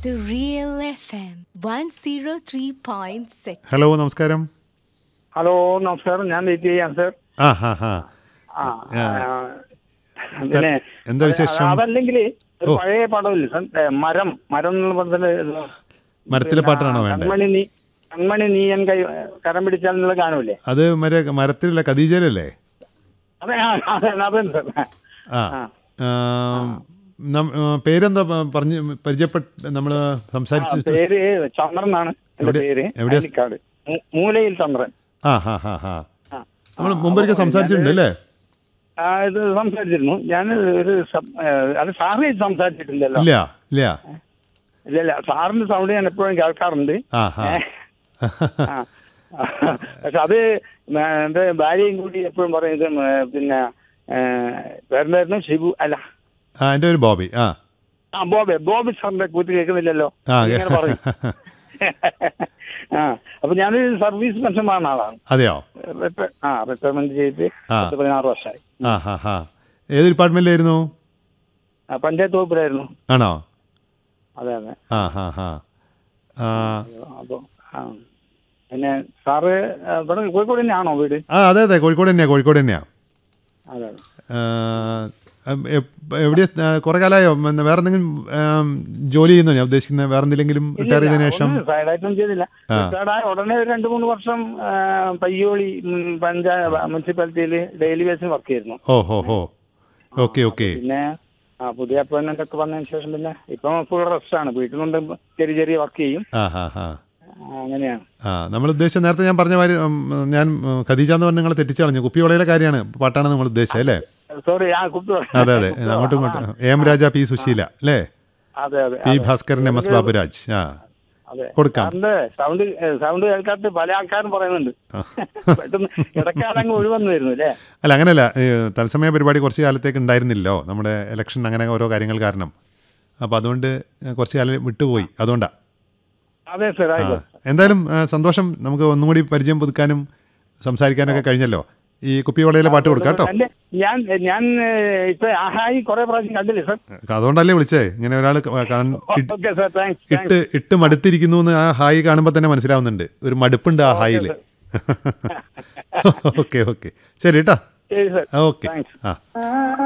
The Real FM 103.6. Hello നമസ്കാരം hello നമസ്കാരം ഞാൻ വെയിറ്റ് ചെയ്യാം സർ ആ ഹാ ഹാ ആ ആ. ആ, പിന്നെ എന്താ വിശേഷം? അതല്ലെങ്കിൽ ഒരു ഓ. പഴയ പാഠമില്ല സർ ഏ, മരം മരം എന്നുള്ള പദത്തില് ഇത് മരത്തിലെ പാട്ടാണോ വേണ്ടത് കൺമണി നീ കൺമണി നീ എൻ കൈ കരം പിടിച്ചാൽ എന്നുള്ള ഗാനമില്ലേ അത് മറ്റേ മരത്തിലല്ല ഖദീജയിലല്ലേ അതെ ആ, അതെ അതെ സർ ആ ആ. ആം, നം- ആ, പേരെന്താ പ- പറഞ്ഞ് പരിചയപ്പെട്ട് നമ്മൾ സംസാരിച്ച് പേര് ചന്ദ്രൻ എന്നാണ് എന്റെ എവിടെ- പേര് എവിടെയാ? അയനിക്കാട്. മൂ- മൂലയിൽ ചന്ദ്രൻ ആ ഹാ ഹാ ഹാ ആ. നമ്മൾ മുമ്പൊരിക്കൽ സംസാരിച്ചിട്ടുണ്ട് അല്ലേ ആ ഇത് സംസാരിച്ചിരുന്നു ഞാൻ ഒരു സബ്- ഏ, അത് സാറ് സംസാരിച്ചിട്ടില്ലല്ലോ ഇല്ല ഇല്ല ഇല്ല ഇല്ല സാറിന്റെ സൗണ്ട് ഞാൻ എപ്പോഴും കേൾക്കാറുണ്ട് ആ ഹാ ഏ? ആ. പക്ഷെ അത് മ- എന്റെ ഭാര്യയും കൂടി എപ്പോഴും പറയും ഇത് മ- പിന്നെ പേരെന്തായിരുന്നു ഷിബു അല്ല ആ എൻ്റെ ഒരു ബോബി ആ ആ ബോബെ ബോബി സാറിന്റെ കൂട്ടി കേൾക്കുന്നില്ലല്ലോ ആ ഇങ്ങനെ പറയും ആ അപ്പൊ ഞാനൊരു സർവീസ് പെൻഷൻമാരുന്ന ആളാണ് അതെയോ റിട്ട- ആ റിട്ടയർമെന്റ് ചെയ്ത് ആ. പത്ത് പതിനാറ് വർഷമായി ആ ഹാ ഹാ ഏത് ഡിപ്പാർട്ട്മെന്റിലായിരുന്നു ആ, പഞ്ചായത്ത് വകുപ്പിലായിരുന്നു ആണോ അതെ അതെ ആ ഹാ ഹാ ആ അപ്പൊ ആ പിന്നെ സാറ് ആ, ഇവിടെ കോഴിക്കോട് തന്നെയാണോ വീട് ആ അതെ അതെ കോഴിക്കോട് തന്നെയാ കോഴിക്കോട് തന്നെയാ അതെ അതെ ആ, എം- എപ്പ- എവിടെയാ ആ, കുറെ കാലമായോ ഉം, വേറെ എന്തെങ്കിലും ആം, ജോലി ചെയ്യുന്നോ ഞാൻ ഉദ്ദേശിക്കുന്നത് വേറെ എന്തെങ്കിലും റിട്ടയർ ചെയ്തതിനു ശേഷം സൈഡായിട്ടൊന്നും ചെയ്തില്ല ആ. റിട്ടയർഡായ ഉടനെ ഒരു രണ്ട് മൂന്ന് വർഷം ആ, പയ്യോളി ഉം, പഞ്ചായത്ത് മുനിസിപ്പാലിറ്റിയിൽ ഡെയിലി ബേസിൽ വർക്ക് ചെയ്യുന്നു ഓ ഹോ ഹോ ഓക്കെ ഓക്കെ പിന്നെ ആ പുതിയ അപ്പോയിന്റ്മെന്റ് ഒക്കെ വന്നതിന് ശേഷം പിന്നെ ഇപ്പം ഫുൾ റെസ്റ്റ് ആണ് വീട്ടിൽ കൊണ്ട് ചെറിയ ചെറിയ വർക്ക് ചെയ്യും ആ ഹാ ഹാ ആ, അങ്ങനെയാണ് ആ നമ്മൾ ഉദ്ദേശിച്ച നേരത്തെ ഞാൻ പറഞ്ഞ മാതിരി ഉം, ഞാൻ ഉം, ഖദീജ എന്ന് പറഞ്ഞ നിങ്ങളെ തെറ്റിച്ച് കളഞ്ഞു കുപ്പിയോളയിലെ കാര്യമാണ് പാട്ടാണ് നിങ്ങൾ ഉദ്ദേശിച്ചത് അല്ലേ സോറി ആ കുപ്പി അതെ അതെ അങ്ങോട്ടും ഇങ്ങോട്ടും A M Raja P Susheela അല്ലേ അതെ അതെ പി അതെ. ഭാസ്കരൻ എം എസ് ബാബുരാജ് ആ അതെ കൊടുക്കാം. സാറിന്റെ സൗണ്ട് സൗണ്ട് കേൾക്കാത്ത പല ആൾക്കാരും പറയുന്നുണ്ട് പെട്ടെന്ന് ഇടക്കാലങ്ങ് ഒഴിവന്നു വരുന്നു അല്ലേ അല്ല അങ്ങനെയല്ല ഏ, തത്സമയ പരിപാടി കുറച്ച് കാലത്തേക്ക് ഉണ്ടായിരുന്നില്ലല്ലോ നമ്മുടെ ഇലക്ഷൻ അങ്ങനെ ഓരോ കാര്യങ്ങൾ കാരണം അപ്പോൾ അതുകൊണ്ട് കുറച്ച് കാലം വിട്ടുപോയി അതുകൊണ്ടാണ് അതെ സർ ആ ആയിക്കോട്ടെ എന്തായാലും ആ, സന്തോഷം നമുക്ക് ഒന്നും കൂടി പരിചയം പുതുക്കാനും സംസാരിക്കാനൊക്കെ കഴിഞ്ഞല്ലോ ഈ കുപ്പിയോളയിലെ പാട്ട് കൊടുക്കാം കേട്ടോ അല്ല, ഞാൻ ഞാൻ ഏഹ്, ഇപ്പൊ ആഹായി കുറെ പ്രാവശ്യം കണ്ടില്ലേ സർ അതുകൊണ്ടല്ലേ വിളിച്ചേ ഇങ്ങനെ ഒരാൾ ഓക്കെ സർ താങ്ക്സ് ഇട്ട് ഇട്ട് മടുത്തിരിക്കുന്നു എന്ന് ആ ഹായ് കാണുമ്പോൾ തന്നെ മനസ്സിലാവുന്നുണ്ട് ഒരു മടുപ്പുണ്ട് ആ ഹായിൽ ഓക്കെ ഓക്കെ ശരി കേട്ടോ ശരി സർ ഓക്കെ താങ്ക്സ് ആ